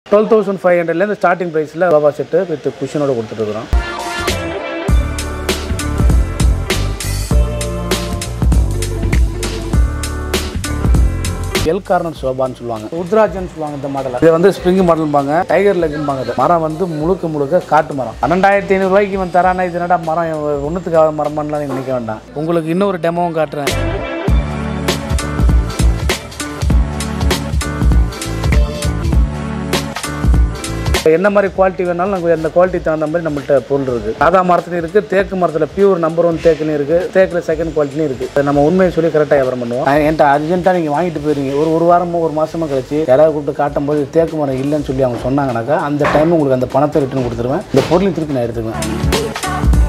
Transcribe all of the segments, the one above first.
Twelve thousand five ஹண்ட்ரட்லேருந்து starting ப்ரைஸில் sofa set with குஷனோட கொடுத்துட்ருக்குறோம் எல் கார்னர் சோபான்னு சொல்லுவாங்க உத்ராஜன் சொல்லுவாங்க இந்த மாடல் இது வந்து ஸ்ப்ரிங் மாடல்பாங்க டைகர் லெக்பாங்க இது மரம் வந்து முழுக்க முழுக்க காட்டு மரம் பன்னெண்டாயிரத்தி ஐநூறுரூவாய்க்கு இவன் தரானா இது என்னடா மரம் ஒன்றுத்துக்காக மரமானலாம் நீங்க நினைக்க வேண்டாம் உங்களுக்கு இன்னொரு டெமோவும் காட்டுறேன் என்ன மாதிரி குவாலிட்டி வேணாலும் நாங்கள் அந்த குவாலிட்டி தகுந்த மாதிரி நம்மள்ட்ட பொருள் இருக்குது சாதா மரத்துலையும் இருக்குது தேக்கு மரத்தில் பியூர் நம்பர் ஒன் தேக்குன்னு இருக்குது தேக்கில் செகண்ட் குவாலிட்டியும் இருக்குது அதை நம்ம உண்மையை சொல்லி கரெக்டாக வியாபாரம் பண்ணுவோம் நான் என்கிட்ட அர்ஜென்ட்டாக நீங்கள் வாங்கிட்டு போயிருங்க ஒரு ஒரு வாரமோ ஒரு மாதமோ கழிச்சு யாராவது கூப்பிட்டு காட்டும் போது தேக்கு மரம் இல்லைன்னு சொல்லி அவங்க சொன்னாங்கனாக்கா அந்த டைம் உங்களுக்கு அந்த பணத்தை ரிட்டர்ன் கொடுத்துருவேன் இந்த பொருளையும் திருப்பி நான் எடுத்துக்குவேன்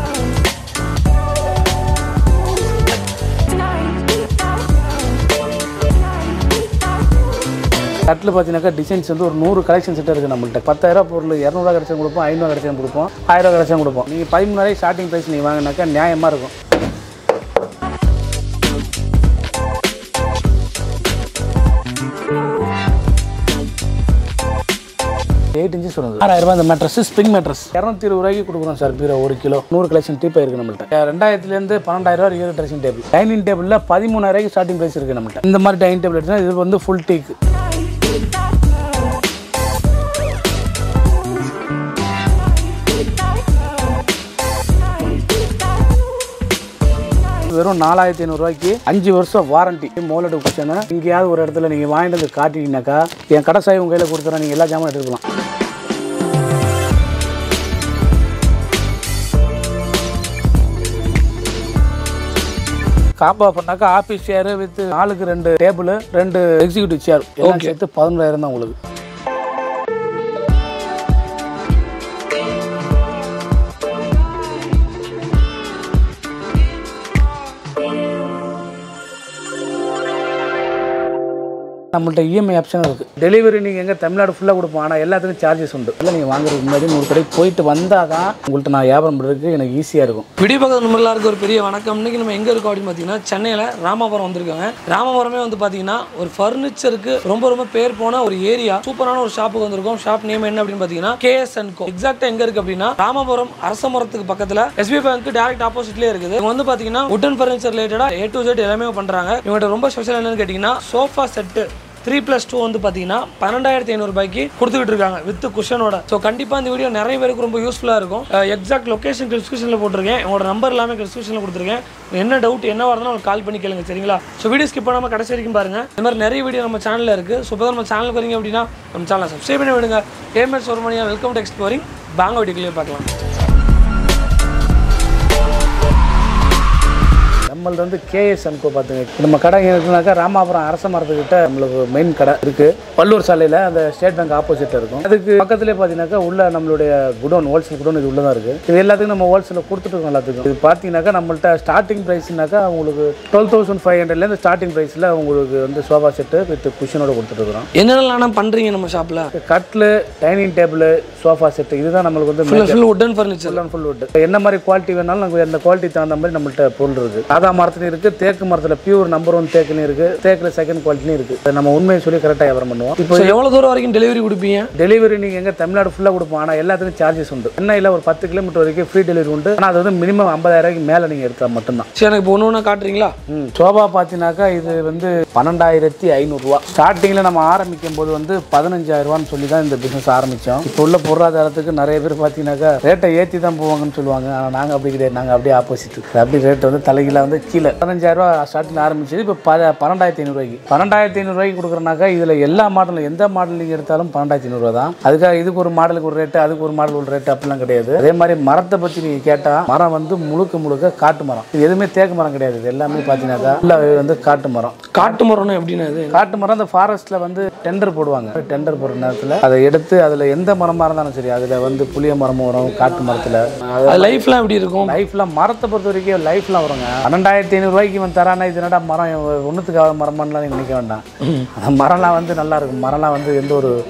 கட்டில் பார்த்தீங்கன்னாக்கா டிசைன்ஸ் வந்து ஒரு நூறு கலெக்ஷன் செட் இருக்குது நம்மள்ட்ட பத்தாயிரம் பொருள் இரநூறுவா கிடைச்சும் கொடுப்போம் ஐநூறு கிடைச்சும் கொடுப்போம் ஆயிரம் கிடைச்சும் கொடுப்போம் நீங்கள் பதிமூணாயிரம் ஸ்டார்டிங் ப்ரைஸ் நீங்கள் வாங்கினாக்கா நியாயமாக இருக்கும் எயிட் இன்ச்சு சொன்னது ஆறாயிரம் ரூபாய் இந்த மேட்ரஸ் ஸ்ப்ரிங் மேட்ரஸ் இரநூத்தி இருபது ரூபாய்க்கு கொடுக்குறோம் சார் பீரோ ஒரு கிலோ நூறு கலெக்ஷன் டீப்பாக இருக்குது நம்மள்ட்ட ரெண்டாயிரத்துலேருந்து பன்னெண்டாயிரம் ரூபாய் இருக்குது ட்ரெஸ்ஸிங் டேபிள் டைனிங் டேபிளில் பதிமூணாயிரம் ரூபாய்க்கு ஸ்டார்டிங் ப்ரைஸ் இருக்குது நம்மள்ட்ட இந்த மாதிரி டைனிங் டேபிள் எடுத்தா இது வந்து ஃபுல் டீக்கு வெறும் நாலாயிரத்தி ஐநூறுரூவாய்க்கு அஞ்சு வருஷம் வாரண்டி மோலடு குஷனு எங்கேயாவது ஒரு இடத்துல நீங்கள் வாங்கிட்டு வந்து காட்டிட்டீங்கன்னாக்கா என் கடை சாய் உங்கள் கையில் கொடுத்துறேன் நீங்கள் எல்லா ஜாமான் எடுத்துக்கலாம் காம்போ பண்ணாக்கா ஆஃபீஸ் சேர் வித் நாலுக்கு ரெண்டு டேபிள் ரெண்டு எக்ஸிக்யூட்டிவ் சேர் எல்லாம் சேர்த்து பதினொன்றாயிரம் தான் உங்களுக்கு நம்மள்ட்ட இஎம்ஐ ஆப்ஷன் இருக்குது டெலிவரி நீங்கள் எங்கே தமிழ்நாடு ஃபுல்லாக கொடுப்போம் ஆனால் எல்லாத்துக்கும் சார்ஜஸ் உண்டு இல்லை நீங்கள் வாங்குறதுக்கு முன்னாடி நூறு கடைக்கு போயிட்டு வந்தால் தான் உங்கள்கிட்ட நான் வியாபாரம் பண்ணுறதுக்கு எனக்கு ஈஸியாக இருக்கும் விடிய பக்கத்து நம்பர்லாருக்கு ஒரு பெரிய வணக்கம் இன்னைக்கு நம்ம எங்கே இருக்கோம் அப்படின்னு பார்த்தீங்கன்னா சென்னையில் ராமாபுரம் வந்திருக்காங்க ராமாபுரமே வந்து பார்த்தீங்கன்னா ஒரு ஃபர்னிச்சருக்கு ரொம்ப ரொம்ப பேர் போன ஒரு ஏரியா சூப்பரான ஒரு ஷாப்புக்கு வந்திருக்கோம் ஷாப் நேம் என்ன அப்படின்னு பார்த்தீங்கன்னா கேஎஸ் அண்ட் கோ எக்ஸாக்டாக எங்கே இருக்குது அப்படின்னா ராமபுரம் அரசமரத்துக்கு பக்கத்தில் எஸ்பி பேங்க் டேரக்ட் ஆப்போசிட்லேயே இருக்குது இவங்க வந்து பார்த்தீங்கன்னா உட்டன் ஃபர்னிச்சர் ரிலேட்டடாக ஏ டு ஜெட் எல்லாமே பண்ணுறாங்க இவங்கள்ட்ட ரொம்ப ஸ்பெஷல் என்னன்னு கேட்டிங்கன்னா sofa set three plus two வந்து பார்த்தீங்கன்னா பன்னெண்டாயிரத்தி ஐநூறுபாய்க்கு கொடுத்துக்கிட்டு இருக்காங்க வித் குஷனோட ஸோ கண்டிப்பாக இந்த வீடியோ நிறைய பேருக்கு ரொம்ப யூஸ்ஃபுல்லாக இருக்கும் எக்ஸாக்ட் லொக்கேஷன் டிஸ்கிரிப்ஷனில் போட்டிருக்கேன் உங்களோட நம்பர் எல்லாமே டிஸ்கிரிப்ஷனில் கொடுத்துருக்கேன் என்ன டவுட் என்ன வரணும் உங்களுக்கு கால் பண்ணி கேளுங்க சரிங்களா ஸோ வீடியோ ஸ்கிப் பண்ணாமல் கடைசி வரைக்கும் பாருங்கள் இந்த மாதிரி நிறைய வீடியோ நம்ம சேனலில் இருக்குது ஸோ இப்போ நம்ம சேனலுக்கு வரீங்க அப்படின்னா நம்ம சேனலை சப்ஸ்கிரைப் பண்ணி விடுங்க ஏஎம்எஸ் ஒரு மணியா வெல்கம் டு எக்ஸ்ப்ளோரிங் பேங்க் வீடியோக்லேயே பார்க்கலாம் நம்மளது வந்து கேஎஸ் அன்கோ பார்த்துங்க நம்ம கடை எங்க இருக்குனாக்கா ராமாபுரம் அரச மரத்துக்கிட்ட நம்மளுக்கு மெயின் கடை இருக்கு பல்லூர் சாலையில் அந்த ஸ்டேட் பேங்க் ஆப்போசிட்டில் இருக்கும் அதுக்கு பக்கத்துலேயே பார்த்தீங்கன்னாக்கா உள்ள நம்மளுடைய குடோன் ஹோல்சேல் குடோன் இது உள்ள தான் இருக்கு இது எல்லாத்துக்கும் நம்ம ஹோல்சேலில் கொடுத்துட்டு இருக்கோம் எல்லாத்துக்கும் இது பார்த்தீங்கன்னாக்கா நம்மள்ட்ட ஸ்டார்டிங் ப்ரைஸ்னாக்கா உங்களுக்கு டுவெல் தௌசண்ட் ஃபைவ் ஹண்ட்ரட்லேருந்து ஸ்டார்டிங் ப்ரைஸில் உங்களுக்கு வந்து சோஃபா செட்டு வித் குஷனோட கொடுத்துட்டு இருக்கிறோம் என்னென்னலாம் பண்ணுறீங்க நம்ம ஷாப்பில் கட்லு டைனிங் டேபிள் சோஃபா செட்டு இதுதான் நம்மளுக்கு வந்து full full wooden furniture full and full wood. என்ன மாதிரி குவாலிட்டி வேணாலும் நாங்கள் அந்த குவாலிட்டி தகுந்த மாதிரி நம்மள்ட்ட பொருள் இருக்குது சாதா மரத்துலையும் இருக்குது தேக்கு மரத்தில் பியூர் நம்பர் ஒன் தேக்குன்னு இருக்குது தேக்கில் செகண்ட் குவாலிட்டியும் இருக்குது அதை நம்ம உண்மையை சொல்லி கரெக்டாக வியாபாரம் பண்ணுவோம் இப்போ ஸோ எவ்வளோ தூரம் வரைக்கும் டெலிவரி கொடுப்பீங்க டெலிவரி நீங்கள் எங்கே தமிழ்நாடு ஃபுல்லாக கொடுப்போம் ஆனால் எல்லாத்துக்கும் சார்ஜஸ் உண்டு சென்னையில் ஒரு பத்து கிலோமீட்டர் வரைக்கும் ஃப்ரீ டெலிவரி உண்டு ஆனால் அது வந்து மினிமம் ஐம்பதாயிரூபாய்க்கு மேலே நீங்கள் எடுத்தால் மட்டும்தான் சரி எனக்கு இப்போ ஒன்று ஒன்றா காட்டுறீங்களா ம் சோபா பார்த்தீங்கன்னாக்கா இது வந்து பன்னெண்டாயிரத்தி ஐநூறுரூவா ஸ்டார்டிங்கில் நம்ம ஆரம்பிக்கும் போது வந்து பதினஞ்சாயிரரூவான்னு சொல்லி தான் இந்த பிஸ்னஸ் ஆரம்பித்தோம் இப்போ உள்ள பொருளாதாரத்துக்கு நிறைய பேர் பார்த்தீங்கன்னாக்கா ரேட்டை ஏற்றி தான் போவாங்கன்னு சொல்லுவாங்க ஆனால் நாங்கள் அப்படி கிடையாது நாங்கள் அப்படியே ஆப்போசிட் அப்படி ரேட் வந்து தலைகீழ வந்து கீழே பதினஞ்சாயிரரூவா ஸ்டார்டிங் ஆரம்பிச்சது இப்போ ப பன்னெண்டாயிரத்தி ஐநூறுரூவாய்க்கு பன்னெண்டாயிரத்தி ஐநூறுரூவாய்க்கு கொடுக்குறனாக்கா இதில் எல்லா மாடலும் எந்த மாடல் நீங்கள் எடுத்தாலும் பன்னெண்டாயிரத்தி ஐநூறுரூவா தான் அதுக்காக இதுக்கு ஒரு மாடலுக்கு ஒரு ரேட்டு அதுக்கு ஒரு மாடல் ஒரு ரேட்டு அப்படிலாம் கிடையாது அதே மாதிரி மரத்தை பற்றி நீங்கள் கேட்டால் மரம் வந்து முழுக்க முழுக்க காட்டு மரம் இது எதுவுமே தேக்கு மரம் கிடையாது இது எல்லாமே பார்த்தீங்கன்னாக்கா ஃபுல்லாகவே வந்து காட்டு மரம் காட்டு மரம்னா எப்படின்னா இது காட்டு மரம் அந்த ஃபாரஸ்ட்ல வந்து டெண்டர் போடுவாங்க டெண்டர் போடுற நேரத்தில் அதை எடுத்து அதில் எந்த மரமாக இருந்தாலும் சரி அதில் வந்து புளிய மரமும் வரும் காட்டு மரத்தில் அது லைஃப்லாம் எப்படி இருக்கும் லைஃப்லாம் மரத்தை பொறுத்த வரைக்கும் லைஃப்லாம் வருங்க பன்னெண்டாயிரத்தி ஐநூறுரூவாய்க்கு இவன் தரானா இது என்னடா மரம் ஒன்றுத்துக்காக மரமானலாம் நீங்கள் நினைக்க வேண்டாம் அந்த மரம்லாம் வந்து நல்லா இருக்கும் மரம்லாம் வந்து எந்த ஒரு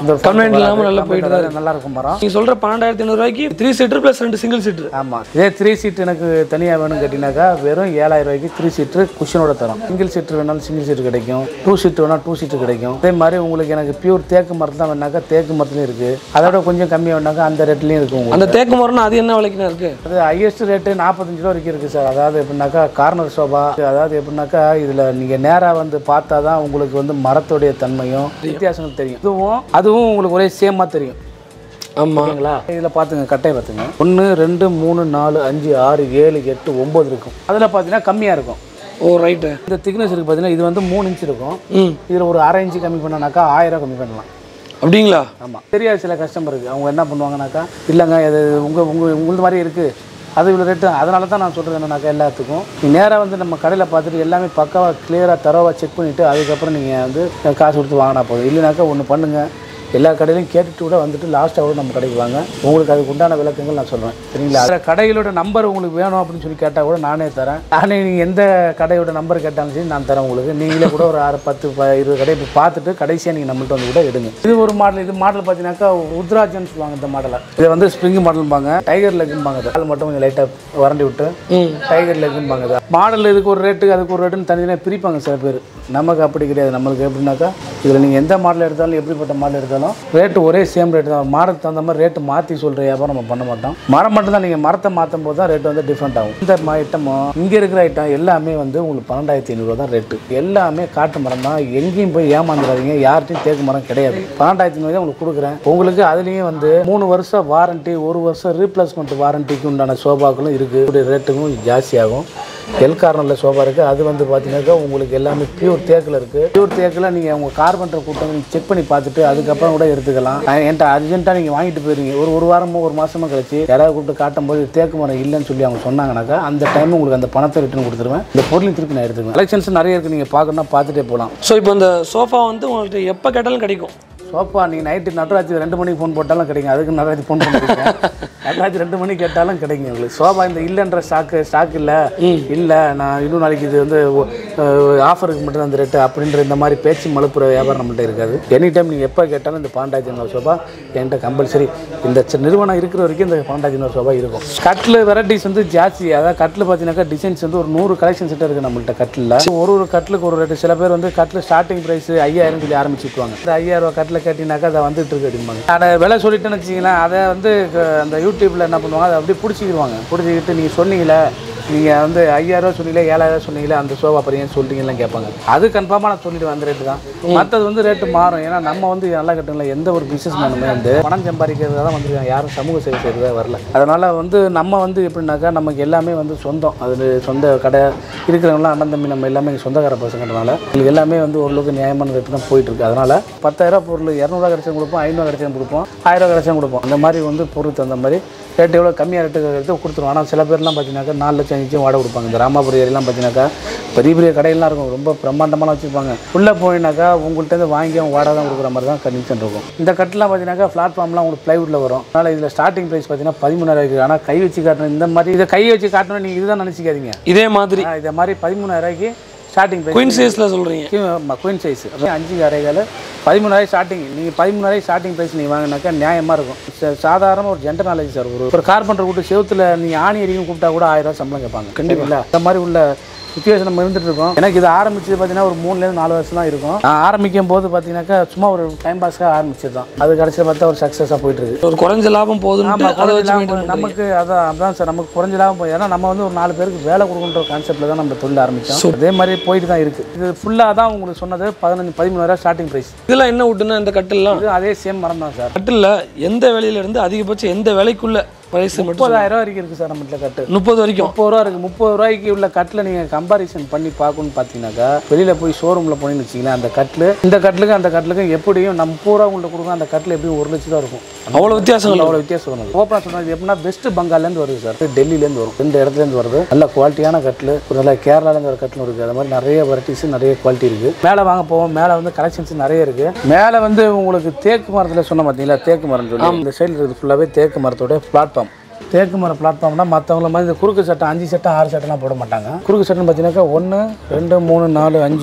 இந்த ஒரு Complaint இல்லாம நல்லா போயிட்டு தான் complaint நல்லா இருக்கும் மரம் நீங்கள் சொல்கிற பன்னெண்டாயிரத்தி ஐநூறுரூவாய்க்கு த்ரீ சீட்டர் ப்ளஸ் ரெண்டு சிங்கிள் சீட்டர் ஆமாம் இதே த்ரீ சீட் எனக்கு தனியாக வேணும்னு கேட்டிங்கனாக்கா வெறும் ஏழாயிரம் ரூபாய்க்கு த்ரீ சீட்டு குஷனோட தரும் சிங்கிள் சீட்டு வேணாலும் சிங்கிள் சீட்டு கிடைக்கும் டூ சீட்டு வேணாலும் டூ சீட்டு கிடைக்கும் அதே மாதிரி உங்களுக்கு எனக்கு பியூர் தேக்கு மரத்து தான் வேணாக்கா தேக்கு மரத்துலையும் இருக்குது அதோட கொஞ்சம் கம்மியாக வேணாக்கா அந்த ரேட்லேயும் இருக்குது உங்களுக்கு அந்த தேக்கு மரம்னா அது என்ன விலைக்குண்ணா இருக்குது அது ஹையஸ்ட் ரேட்டு நாற்பத்தஞ்சு ரூபா வரைக்கும் இருக்குது சார் அதாவது எப்படின்னாக்கா கார்னர் சோபா அதாவது எப்படின்னாக்கா இதில் நீங்கள் நேராக வந்து பார்த்தா தான் உங்களுக்கு வந்து மரத்துடைய தன்மையும் வித்தியாசங்கள் தெரியும் இதுவும் அதுவும் உங்களுக்கு ஒரே சேமாக தெரியும் ஆமாம் ஓகேங்களா இதில் பார்த்துங்க கட்டையை பார்த்துங்க ஒன்று ரெண்டு மூணு நாலு அஞ்சு ஆறு ஏழு எட்டு ஒம்பது இருக்கும் அதில் பார்த்தீங்கன்னா கம்மியாக இருக்கும் ஓ ரைட்டு இந்த திக்னஸ் இருக்குது பார்த்தீங்கன்னா இது வந்து மூணு இன்ச் இருக்கும் ம் இதில் ஒரு அரை இன்ச்சு கம்மி பண்ணனாக்கா ஆயிரம் கம்மி பண்ணலாம் அப்படிங்களா ஆமாம் தெரியாது சில கஸ்டமருக்கு அவங்க என்ன பண்ணுவாங்கனாக்கா இல்லைங்க இது உங்கள் உங்கள் உங்களது மாதிரி இருக்குது அது இவ்வளோ ரேட்டு அதனால தான் நான் சொல்கிறது என்னன்னாக்கா எல்லாத்துக்கும் நீ நேராக வந்து நம்ம கடையில் பார்த்துட்டு எல்லாமே பக்காவாக கிளியராக தரவாக செக் பண்ணிவிட்டு அதுக்கப்புறம் நீங்கள் வந்து காசு கொடுத்து வாங்கினா போதும் இல்லைனாக்கா ஒன்று பண்ணுங்கள் எல்லா கடையிலையும் கேட்டுட்டு கூட வந்துட்டு லாஸ்ட்டாக கூட நம்ம கடைக்கு வாங்க உங்களுக்கு அதுக்கு உண்டான விளக்கங்கள் நான் சொல்கிறேன் சரிங்களா அதில் கடைகளோட நம்பர் உங்களுக்கு வேணும் அப்படின்னு சொல்லி கேட்டால் கூட நானே தரேன் நானே நீங்கள் எந்த கடையோட நம்பர் கேட்டாலும் சரி நான் தரேன் உங்களுக்கு நீங்களே கூட ஒரு ஆறு பத்து ப- இருபது கடை போய் பார்த்துட்டு கடைசியாக நீங்கள் நம்மள்ட்ட வந்து கூட எடுங்க இது ஒரு மாடல் இது மாடல் பார்த்தீங்கன்னாக்கா உத்ராஜன்னு சொல்லுவாங்க இந்த மாடலை இதை வந்து ஸ்ப்ரிங் மாடல்பாங்க டைகர் லெக்கும்பாங்க இது அது மட்டும் கொஞ்சம் லைட்டாக வறண்டி விட்டு ம் டைகர் லெக்கும்பாங்க இது மாடல் இதுக்கு ஒரு ரேட்டு அதுக்கு ஒரு ரேட்டுன்னு தனித்தனியாக பிரிப்பாங்க சில பேர் நமக்கு அப்படி கிடையாது நம்மளுக்கு எப்படின்னாக்கா இதில் நீங்கள் எந்த மாடல் எடுத்தாலும் எப்படிப்பட்ட மாடல் எடுத்தாலும் ரேட்டு ஒரே சேம் ரேட்டு தான் மாடலுக்கு தகுந்த மாதிரி ரேட்டு மாற்றி சொல்கிற வியாபாரம் நம்ம பண்ண மாட்டோம் மரம் மட்டும் தான் நீங்கள் மரத்தை மாற்றும் போது தான் ரேட் வந்து டிஃப்ரெண்ட் ஆகும் இந்த ஐட்டமும் இங்கே இருக்கிற ஐட்டம் எல்லாமே வந்து உங்களுக்கு பன்னெண்டாயிரத்தி ஐநூறுரூவா தான் ரேட்டு எல்லாமே காட்டு மரம் தான் எங்கேயும் போய் ஏமாந்துடாதீங்க யார்கிட்டையும் தேக்கு மரம் கிடையாது பன்னெண்டாயிரத்தி ஐநூறு உங்களுக்கு கொடுக்குறேன் உங்களுக்கு அதுலேயும் வந்து மூணு வருஷம் வாரண்டி ஒரு வருஷம் ரீப்ளேஸ்மெண்ட் வாரண்டிக்கு உண்டான சோபாக்களும் இருக்குது ரேட்டுக்கும் ஜாஸ்தியாகும் எல் கார்னரில் சோஃபா இருக்குது அது வந்து பார்த்தீங்கன்னாக்கா உங்களுக்கு எல்லாமே பியூர் தேக்கில் இருக்குது பியூர் தேக்கில் நீங்கள் உங்கள் கார்பெண்டர் கூட்டம் நீங்கள் செக் பண்ணி பார்த்துட்டு அதுக்கப்புறம் கூட எடுத்துக்கலாம் நான் என்கிட்ட அர்ஜென்ட்டாக நீங்கள் வாங்கிட்டு போயிருங்க ஒரு ஒரு வாரமோ ஒரு மாதமோ கழிச்சு யாராவது கூப்பிட்டு காட்டும் போது தேக்கு மரம் இல்லைன்னு சொல்லி அவங்க சொன்னாங்கனாக்கா அந்த டைம் உங்களுக்கு அந்த பணத்தை ரிட்டர்ன் கொடுத்துருவேன் இந்த பொருளையும் திருப்பி நான் எடுத்துக்குவேன் கலெக்ஷன்ஸ் நிறைய இருக்குது நீங்கள் பார்க்கணும்னா பார்த்துட்டே போகலாம் ஸோ இப்போ இந்த சோஃபா வந்து உங்கள்கிட்ட எப்போ கேட்டாலும் கிடைக்கும் சோஃபா நீங்கள் நைட்டு நடராஜ் ரெண்டு மணிக்கு ஃபோன் போட்டாலும் கிடைக்கும் அதுக்கு நடராஜ் ஃபோன் பண்ணிருக்கேன் நடராஜ் ரெண்டு மணிக்கு கேட்டாலும் கிடைக்கும் உங்களுக்கு சோஃபா இந்த இல்லைன்ற ஸ்டாக்கு ஸ்டாக் இல்லை இல்லை நான் இன்னும் நாளைக்கு இது வந்து ஆஃபருக்கு மட்டும் அந்த ரேட்டு அப்படின்ற இந்த மாதிரி பேச்சு மலுப்புற வியாபாரம் நம்மள்ட்ட இருக்காது எனி டைம் நீங்கள் எப்போ கேட்டாலும் இந்த பன்னெண்டாயிரத்தி சோஃபா என்கிட்ட கம்பல்சரி இந்த சி- நிறுவனம் இருக்கிற வரைக்கும் இந்த பன்னெண்டாயிரத்தி சோஃபா இருக்கும் கட்டில் வெரைட்டிஸ் வந்து ஜாஸ்தி அதாவது கட்டில் பார்த்தீங்கன்னாக்கா டிசைன்ஸ் வந்து ஒரு நூறு கலெக்ஷன் செட் இருக்குது நம்மள்ட்ட கட்டில் ஒரு ஒரு கட்டிலுக்கு ஒரு ரேட்டு சில பேர் வந்து கட்டில் ஸ்டார்டிங் ப்ரைஸ் ஐயாயிரம் சொல்லி ஆரம்பிச்சு விட்டுவாங்க இந்த ஐயாயிரம் ரூபா கட்டில் கேட்டிங்கனாக்கா அதை வந்துட்டு இருக்கு அப்படிம்பாங்க அதை விலை சொல்லிட்டேன்னு வச்சிங்களேன் அதை வந்து க- அந்த யூடியூப்பில் என்ன பண்ணுவாங்க அதை அப்படியே பிடிச்சிக்கிடுவாங்க பிடிச்சிக்கிட்டு நீங்கள் சொன்னீங்களே நீங்கள் வந்து ஐயாயிரம் சொன்னீங்களே ஏழாயிரம் சொன்னீங்களே அந்த சோபா அப்புறம் ஏன் சொல்லிட்டீங்கலாம் கேட்பாங்க அது கன்ஃபார்மாக நான் சொல்லிடுவேன் அந்த ரேட்டு தான் மற்றது வந்து ரேட்டு மாறும் ஏன்னா நம்ம வந்து நல்லா கட்டுங்களா எந்த ஒரு பிஸ்னஸ் மேனுமே வந்து பணம் சம்பாதிக்கிறதுக்காக தான் வந்திருக்காங்க யாரும் சமூக சேவை செய்கிறதா வரல அதனால் வந்து நம்ம வந்து எப்படின்னாக்கா நமக்கு எல்லாமே வந்து சொந்தம் அது சொந்த கடை இருக்கிறவங்களாம் அண்ணன் தம்பி நம்ம எல்லாமே எங்கள் சொந்தக்கார பசங்கன்றனால எங்களுக்கு எல்லாமே வந்து ஓரளவுக்கு நியாயமான ரேட்டு தான் போயிட்டு இருக்கு அதனால் பத்தாயிரம் பொருள் இரநூறுவா கிடைச்சும் கொடுப்போம் ஐநூறு கிடைச்சும் கொடுப்போம் ஆயிரம் கிடைச்சும் கொடுப்போம் அந்த மாதிரி வந்து பொருள் தகுந்த மாதிரி ரேட் எவ்வளோ கம்மியாக ரேட்டு எடுத்து கொடுத்துருவோம் ஆனால் சில பேர்லாம் பார்த்தீங்கன்னாக்கா நாலு லட்சம் அஞ்சு லட்சம் வாடகை கொடுப்பாங்க இந்த ராமாபுரம் ஏரியெல்லாம் பார்த்தீங்கன்னாக்கா பெரிய பெரிய கடையெல்லாம் இருக்கும் ரொம்ப பிரம்மாண்டமாக வச்சுருப்பாங்க உள்ளே போயினாக்கா உங்கள்கிட்ட இருந்து வாங்கி அவங்க வாடகை தான் கொடுக்குற மாதிரி தான் கண்டிஷன் இருக்கும் இந்த கட்டெலாம் பார்த்தீங்கன்னாக்கா பிளாட்ஃபார்ம்லாம் உங்களுக்கு ப்ளைவுட்டில் வரும் அதனால் இதில் ஸ்டார்டிங் ப்ரைஸ் பார்த்தீங்கன்னா பதிமூணாயிரம் இருக்குது ஆனால் கை வச்சு காட்டணும் இந்த மாதிரி இதை கை வச்சு காட்டணும் நீங்கள் இதுதான் நினச்சிக்காதீங்க இதே மாதிரி இதை மாதிரி பதிமூணாயிரூவாய்க்கு ஸ்டார்டிங் ப்ரைஸ் குயின் சைஸில் சொல்கிறீங்க குயின் சைஸ் அஞ்சு அரைகால் பதிமூணாயிரம் ஸ்டார்டிங் நீங்கள் பதிமூணாயிரம் ஸ்டார்டிங் ப்ரைஸ் நீங்கள் வாங்கினாக்கா நியாயமாக இருக்கும் சா- சாதாரண ஒரு ஜென்டர் நாலேஜ் சார் ஒரு ஒரு கார்பெண்டர் கூட்டு செவுத்துல நீங்கள் ஆணி அடிக்கும் கூப்பிட்டா கூட ஆயிரம் ரூபாய் சம்பளம் கேட்பாங்க கண்டிப்பாக இந்த மாதிரி உள்ள சுச்சுவேஷன் நம்ம இருந்துட்டு இருக்கோம் எனக்கு இது ஆரம்பிச்சது பார்த்தீங்கன்னா ஒரு மூணுலேருந்து நாலு வருஷம் தான் இருக்கும் நான் ஆரம்பிக்கும் போது பார்த்தீங்கன்னாக்கா சும்மா ஒரு டைம் பாஸ்க்காக ஆரம்பிச்சது தான் அது கடைசியில் பார்த்தா ஒரு சக்ஸஸாக போயிட்டு இருக்கு ஒரு குறைஞ்ச லாபம் போதுன்னு அதை குறைஞ்ச வச்சு லாபம் maintain பண்றீங்க. நமக்கு அதான் அதான் சார் நமக்கு குறைஞ்ச லாபம் போய் ஏன்னா நம்ம வந்து ஒரு நாலு பேருக்கு வேலை கொடுக்குன்ற கான்செப்ட்ல தான் நம்ம தொழில் ஆரம்பிச்சோம் அதே மாதிரி போயிட்டு தான் இருக்கு இது ஃபுல்லாக தான் உங்களுக்கு சொன்னது பதினஞ்சு பதிமூணாயிரம் ஸ்டார்டிங் ப்ரைஸ் இதெல்லாம் என்ன விட்டுன்னா இந்த கட்டில்லாம் இது அதே சேம் மரம் தான் சார் கட்டில் எந்த விலையில இருந்து அதிகபட்சம் எந்த விலைக்குள்ள ப்ரைஸ் மட்டும் முப்பதாயிரம் ரூபா வரைக்கும் இருக்கு சார் நம்மகிட்ட கட்டு முப்பது வரைக்கும் முப்பது ரூபா இருக்கு முப்பது ரூபாய்க்கு உள்ள கட்டில் நீங்கள் கம்பாரிசன் பண்ணி பார்க்கணும்னு பார்த்தீங்கன்னாக்கா வெளியில் போய் ஷோரூமில் போனீங்கன்னு வச்சிங்களேன் அந்த கட்டில் இந்த கட்டிலுக்கும் அந்த கட்டிலுக்கும் எப்படியும் நம்ம பூரா உங்கள்கிட்ட கொடுக்கும் அந்த கட்டில் எப்படியும் ஒரு லட்சம் தான் இருக்கும் அவ்வளோ வித்தியாசங்கள் அவ்வளோ வித்தியாசம் வரும் ஓப்பனாக சொன்னது எப்படின்னா வெஸ்ட் பெங்கால்லேருந்து வருது சார் டெல்லியிலேருந்து வரும் ரெண்டு இடத்துலேருந்து வருது நல்ல குவாலிட்டியான கட்டில் ஒரு நல்ல கேரளாலேருந்து ஒரு கட்டில் இருக்குது அது மாதிரி நிறைய வெரைட்டிஸ் நிறைய குவாலிட்டி இருக்குது மேலே வாங்க போவோம் மேலே வந்து கலெக்ஷன்ஸ் நிறைய இருக்குது மேலே வந்து உங்களுக்கு தேக்கு மரத்தில் சொன்ன பார்த்தீங்களா தேக்கு மரம் சொல்லி இந்த சைடில் இருக்குது ஃபுல்லாகவே தேக்கு மரத்தோட பிளாட்ஃபார்ம் தேக்கு மரம் பிளாட்ஃபார்ம்னா மற்றவங்கள மாதிரி இந்த குறுக்கு சட்டம் அஞ்சு சட்டம் ஆறு சட்டம்லாம் போட மாட்டாங்க குறுக்கு சட்டம் பார்த்தீங்கன்னாக்கா ஒன்று ரெண்டு மூணு நாலு அஞ்சு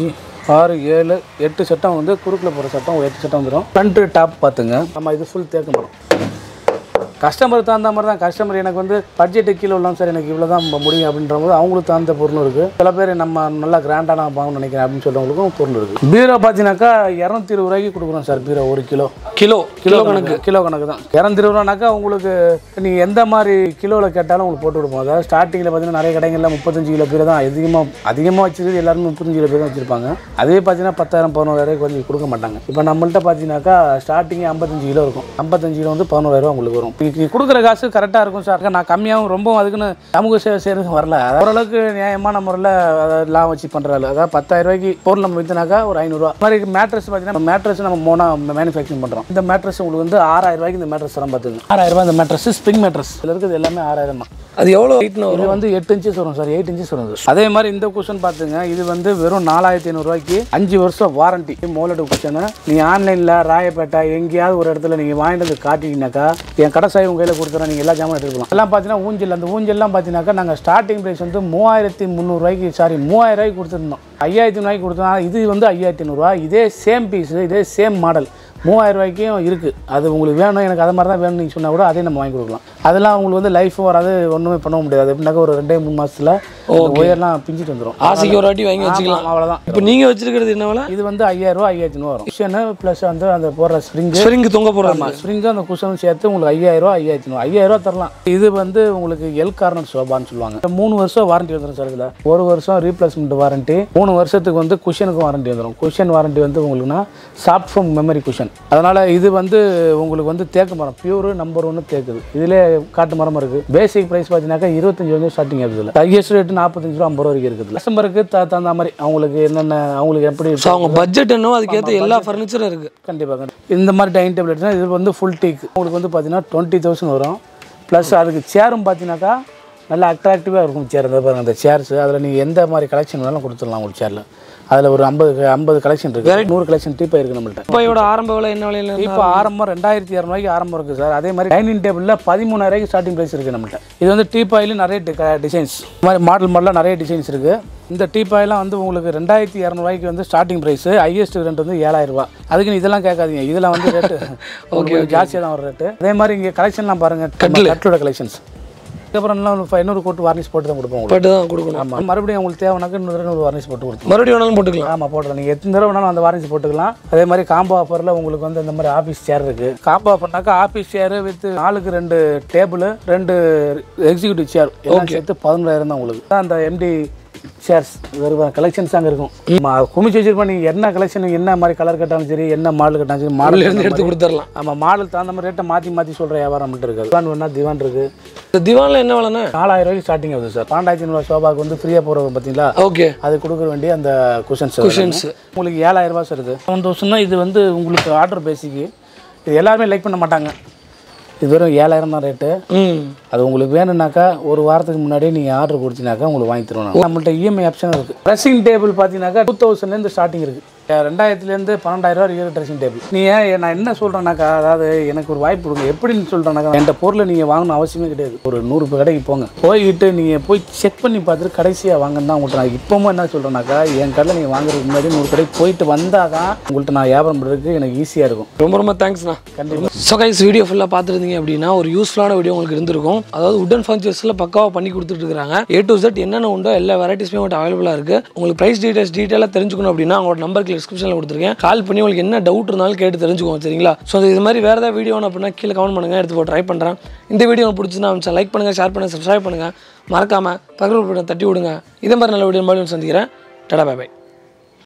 ஆறு ஏழு எட்டு சட்டம் வந்து குறுக்கில் போகிற சட்டம் ஒரு எட்டு சட்டம் வந்துடும் ஃப்ரண்ட்டு டாப் பார்த்துங்க நம்ம இது ஃபுல் தேக்க மரம் கஸ்டமர் தகுந்த மாதிரி தான் கஸ்டமர் எனக்கு வந்து பட்ஜெட்டு கீழே உள்ளோம் சார் எனக்கு இவ்வளோ தான் முடியும் அப்படின்ற போது அவங்களுக்கு தகுந்த பொருளும் இருக்குது சில பேர் நம்ம நல்லா கிராண்டாக நான் வாங்கணும்னு நினைக்கிறேன் அப்படின்னு சொல்கிறவங்களுக்கும் பொருள் இருக்குது பீரோ பார்த்தீங்கன்னாக்கா இரநூத்தி இருபது ரூபாய்க்கு கொடுக்குறோம் சார் பீரோ ஒரு கிலோ கிலோ கிலோ கணக்கு கிலோ கணக்கு தான் இரநூத்தி இருபது ரூபானாக்கா உங்களுக்கு நீங்கள் எந்த மாதிரி கிலோவில் கேட்டாலும் உங்களுக்கு போட்டு கொடுப்போம் அதாவது ஸ்டார்டிங்கில் பார்த்தீங்கன்னா நிறைய கடைகளில் முப்பத்தஞ்சு கிலோ பேர் தான் அதிகமாக அதிகமாக வச்சிருக்கிறது எல்லாருமே முப்பத்தஞ்சு கிலோ பேர் தான் வச்சிருப்பாங்க அதே பார்த்தீங்கன்னா பத்தாயிரம் பதினோராயிரம் கொஞ்சம் கொடுக்க மாட்டாங்க இப்போ நம்மள்ட்ட பார்த்தீங்கன்னாக்கா ஸ்டார்டிங்கே ஐம்பத்தஞ்சு கிலோ இருக்கும் ஐம்பத்தஞ்சு கிலோ வந்து பதினோராயிரம் உங்களுக்கு வரும் நீங்கள் கொடுக்குற காசு கரெக்டாக இருக்கும் சார் நான் கம்மியாகவும் ரொம்ப அதுக்குன்னு சமூக சேவை செய்கிறது வரல ஓரளவுக்கு நியாயமான முறையில் லாபம் வச்சு பண்ணுறாரு அதாவது பத்தாயிரம் ரூபாய்க்கு பொருள் நம்ம விற்றுனாக்கா ஒரு ஐநூறுரூவா மாதிரி மேட்ரஸ் பார்த்தீங்கன்னா மேட்ரஸ் நம்ம மோனா மேனுஃபேக்சரிங் பண்ணுறோம் இந்த மேட்ரஸ் உங்களுக்கு வந்து ஆறாயிரம் ரூபாய்க்கு இந்த மேட்ரஸ் தரம் பார்த்துங்க ஆறாயிரம் ரூபாய் இந்த மேட்ரஸ் ஸ்ப்ரிங் மேட்ரஸ் இதில் இருக்கிறது எல்லாமே ஆறாயிரம் தான் அது எவ்வளோ வெயிட்னு வரும் இது வந்து எட்டு இன்ச்சஸ் வரும் சார் எயிட் இன்ச்சஸ் வரும் இது. அதே மாதிரி இந்த குஷன் பார்த்துங்க இது வந்து வெறும் நாலாயிரத்தி ஐநூறுரூவாய்க்கு அஞ்சு வருஷம் வாரண்டி மோலடு குஷனு நீங்கள் ஆன்லைனில் ராயப்பேட்டை எங்கேயாவது ஒரு இடத்துல நீங்கள் வாங்கிட்டு வந்து காட்டிங்கனாக்கா என் கடை சாய் உங்கள் கையில் கொடுத்துறேன் நீங்கள் எல்லா ஜாமான் எடுத்துக்கலாம் எல்லாம் பார்த்தீங்கன்னா ஊஞ்சல் அந்த ஊஞ்சல்லாம் பார்த்தீங்கன்னாக்கா நாங்கள் ஸ்டார்டிங் ப்ரைஸ் வந்து மூவாயிரத்தி முந்நூறுரூவாய்க்கு சாரி மூவாயிரம் ரூபாய்க்கு கொடுத்துருந்தோம் ஐயாயிரத்தி ரூபாய்க்கு கொடுத்தோம் இது வந்து ஐயாயிரத்தி ஐநூறுரூவா இதே சேம் பீஸு இதே சேம் மாடல் மூவாயிரம் ரூபாய்க்கும் இருக்குது அது உங்களுக்கு வேணும் எனக்கு அதை மாதிரி தான் வேணும் நீங்கள் சொன்னால் கூட அதே நம்ம வாங்கி கொடுக்கலாம் அதெல்லாம் உங்களுக்கு வந்து லைஃப் வராது ஒன்றுமே பண்ண முடியாது எப்படின்னாக்கா ஒரு ரெண்டே மூணு மாதத்தில் ஒயர்லாம் பிஞ்சிட்டு வந்துடும் ஆசைக்கு ஒரு வாட்டி வாங்கி வச்சுக்கலாம் அவ்வளோதான் இப்போ நீங்கள் வச்சிருக்கிறது என்ன வேலை இது வந்து ஐயாயிரம் ரூபா ஐயாயிரத்தி வரும் குஷனு ப்ளஸ் வந்து அந்த போடுற ஸ்ப்ரிங்கு ஸ்ப்ரிங் தொங்க போடுறாங்க ஸ்ப்ரிங்கும் அந்த குஷனும் சேர்த்து உங்களுக்கு ஐயாயிரம் ரூபா ஐயாயிரத்தி நூறு ஐயாயிரம் ரூபா தரலாம் இது வந்து உங்களுக்கு எல் கார்னர் சோபான்னு சொல்லுவாங்க இந்த மூணு வருஷம் வாரண்டி வந்துடும் சார் இதில் ஒரு வருஷம் ரீப்ளேஸ்மெண்ட் வாரண்டி மூணு வருஷத்துக்கு வந்து குஷனுக்கும் வாரண்டி வந்துடும் குஷன் வாரண்டி வந்து உங்களுக்குன்னா சாஃப்ட் ஃபோம் மெமரி குஷன் அதனால் இது வந்து உங்களுக்கு வந்து தேக்கு மரம் பியூர் நம்பர் ஒன்று தேக்குது இதிலே காட்டு மரம் இருக்குது பேசிக் ப்ரைஸ் பார்த்தீங்கன்னாக்கா இருபத்தஞ்சு வந்து ஸ்டார்டிங் ஆகுது இதில் ஹையஸ்ட் ரேட்டு நாற்பத்தஞ்சு ரூபா ஐம்பது ரூபா வரைக்கும் இருக்குது கஸ்டமருக்கு த தகுந்த மாதிரி அவங்களுக்கு என்னென்ன அவங்களுக்கு எப்படி ஸோ அவங்க பட்ஜெட் என்னவோ அதுக்கேற்ற எல்லா ஃபர்னிச்சரும் இருக்குது கண்டிப்பாக கண்டிப்பாக இந்த மாதிரி டைனிங் டேபிள் எடுத்தால் இது வந்து ஃபுல் டீக் உங்களுக்கு வந்து பார்த்தீங்கன்னா டுவெண்ட்டி தௌசண்ட் வரும் ப்ளஸ் அதுக்கு சேரும் பார்த்தீங்கன்னாக்கா நல்லா அட்ராக்டிவாக இருக்கும் சேர் இந்த பாருங்க அந்த சேர்ஸ் அதில் நீங்கள் எந்த மாதிரி கலெக்ஷன் வேணாலும் கொடுத்துடலாம் உங்களுக்கு சேரில் அதில் ஒரு ஐம்பது ஐம்பது கலெக்ஷன் இருக்குது நூறு கலெக்ஷன் டீப்பாக இருக்குது நம்மள்ட்ட இப்போயோட ஆரம்ப விலை என்ன விலையில இருந்து இப்போ ஆரம்பம் ரெண்டாயிரத்தி இரநூறுவாய்க்கு ஆரம்பம் இருக்குது சார் அதே மாதிரி டைனிங் டேபிளில் பதிமூணாயிரூவாய்க்கு ஸ்டார்டிங் ப்ரைஸ் இருக்குது நம்மள்ட்ட இது வந்து டீப்பாயிலும் நிறைய டிசைன்ஸ் இந்த மாதிரி மாடல் மாடலாக நிறைய டிசைன்ஸ் இருக்குது இந்த டீப்பாயெல்லாம் வந்து உங்களுக்கு ரெண்டாயிரத்தி இரநூறுவாய்க்கு வந்து ஸ்டார்டிங் ப்ரைஸ் ஹையஸ்ட் ரெண்ட் வந்து ஏழாயிரம் ரூபாய் அதுக்கு இதெல்லாம் கேட்காதீங்க இதில் வந்து ரேட்டு ஓகே ஜாஸ்தியாக தான் வரும் ரேட்டு அதே மாதிரி இங்கே கலெக்ஷன்லாம் பாருங்கள் கட்லோட கலெக்ஷன்ஸ் அதுக்கப்புறம் இன்னும் ஒரு ஐநூறு கோட்டு வார்னிஷ் போட்டு தான் கொடுப்போம் உங்களுக்கு போட்டு தான் கொடுக்கணும் ஆமாம் மறுபடியும் உங்களுக்கு தேவைனாக்க இன்னொரு இன்னொரு வார்னிஷ் போட்டு கொடுத்துருவோம் மறுபடியும் வேணாலும் போட்டுக்கலாம் ஆமாம் போட்டுக்கலாம் நீங்கள் எத்தனை தடவை வேணாலும் அந்த வாரண்டி போட்டுக்கலாம் அதே மாதிரி காம்போ ஆஃபரில் உங்களுக்கு வந்து இந்த மாதிரி ஆஃபீஸ் சேர் இருக்குது காம்போ ஆஃபர்னாக்கா ஆஃபீஸ் சேர் வித் நாலுக்கு ரெண்டு டேபிள் ரெண்டு எக்ஸிக்யூட்டிவ் சேர் எல்லாம் சேர்த்து பதினொன்றாயிரம் தான் உங்களுக்கு தான் அந்த எம்டி சேர்ஸ் வெறும் கலெக்ஷன்ஸ் அங்கே இருக்கும் ஆமா, குமிச்சு வச்சிருப்போம் நீங்கள் என்ன கலெக்ஷன் என்ன மாதிரி கலர் கட்டாலும் சரி என்ன மாடல் கட்டாலும் சரி மாடல் இருந்து எடுத்து கொடுத்துடலாம் ஆமாம் மாடல் தகுந்த மாதிரி ரேட்டை மாற்றி மாற்றி சொல்கிற வியாபாரம் நம்மள்ட்ட இருக்குது திவான் வேணா திவான் இருக்குது இந்த திவானில் என்ன விலைண்ணே நாலாயிரம் ரூபாய்க்கு ஸ்டார்டிங் ஆகுது சார் பன்னெண்டாயிரத்தி ஐநூறுவா சோபாக்கு வந்து ஃப்ரீயாக போகிறவங்க பார்த்தீங்களா ஓகே அது கொடுக்க வேண்டிய அந்த குஷன்ஸ் Cushions. உங்களுக்கு ஏழாயிரம் ரூபாய் சார் இது செவன் தௌசண்ட்னா இது வந்து உங்களுக்கு ஆர்டர் பேசிக்கு இது எல்லாருமே லைக் பண்ண மாட்டாங்க இது வெறும் ஏழாயிரம் தான் ரேட்டு ம் அது உங்களுக்கு வேணும்னாக்கா ஒரு வாரத்துக்கு முன்னாடியே நீங்கள் ஆர்டர் கொடுத்தீங்கன்னாக்கா உங்களுக்கு வாங்கி தருவோம் நம்மள்ட்ட இஎம்ஐ ஆப்ஷன் இருக்குது ட்ரெஸ்ஸிங் டேபிள் பார்த்தீங்கன்னாக்கா டூ தௌசண்ட்லேருந்து ஸ்டார்டிங் இருக்குது ரெண்டாயிரத்துலேருந்து பன்னெண்டாயிரம் ரூபா இருக்குது ட்ரெஸ்ஸிங் டேபிள் நீங்கள் நான் என்ன சொல்கிறேன்னாக்கா அதாவது எனக்கு ஒரு வாய்ப்பு கொடுங்க எப்படின்னு சொல்கிறேன்னாக்கா என்கிட்ட பொருளை நீங்கள் வாங்கணும் அவசியமே கிடையாது ஒரு நூறு ரூபாய் கடைக்கு போங்க போய்கிட்டு நீங்கள் போய் செக் பண்ணி பார்த்துட்டு கடைசியாக வாங்கன்னு தான் உங்கள்கிட்ட நான் இப்போவும் என்ன சொல்கிறேன்னாக்கா என் கடையில் நீங்கள் வாங்குறதுக்கு முன்னாடி நூறு கடைக்கு போயிட்டு வந்தால் தான் உங்கள்கிட்ட நான் வியாபாரம் பண்ணுறதுக்கு எனக்கு ஈஸியாக இருக்கும் ரொம்ப ரொம்ப தேங்க்ஸ்ண்ணா கண்டிப்பாக ஸோ கைஸ் வீடியோ ஃபுல்லாக பார்த்துருந்தீங்க அப்படின்னா ஒரு யூஸ்ஃபுல்லான வீடியோ உங்களுக்கு இருந்திருக்கும் அதாவது உடன் ஃபர்னிச்சர்ஸில் பக்காவாக பண்ணி கொடுத்துட்டு இருக்காங்க ஏ டு Z என்னென்ன உண்டோ எல்லா வெரைட்டிஸுமே உங்கள்கிட்ட அவைலபிளாக இருக்குது உங்களுக்கு ப்ரைஸ் டீடைல்ஸ் டீட்டெயிலாக தெரிஞ்சுக்கணும் அப்படின்னா அவங்களோட நம்பருக்கு டிஸ்கிரிப்ஷனில் கொடுத்துருக்கேன் கால் பண்ணி உங்களுக்கு என்ன டவுட் இருந்தாலும் கேட்டு தெரிஞ்சுக்கோங்க சரிங்களா ஸோ இது மாதிரி வேறு ஏதாவது வீடியோ அப்படின்னா கீழே கமெண்ட் பண்ணுங்கள் எடுத்து போட்டு ட்ரை பண்ணுறேன் இந்த வீடியோ உங்களுக்கு பிடிச்சிருந்தா லைக் பண்ணுங்கள் ஷேர் பண்ணுங்கள் சப்ஸ்கிரைப் பண்ணுங்கள் மறக்காமல் பக்கத்தில் தட்டி விடுங்க இதே மாதிரி நல்ல வீடியோ மறுபடியும் சந்திக்கிறேன் டடா பை பை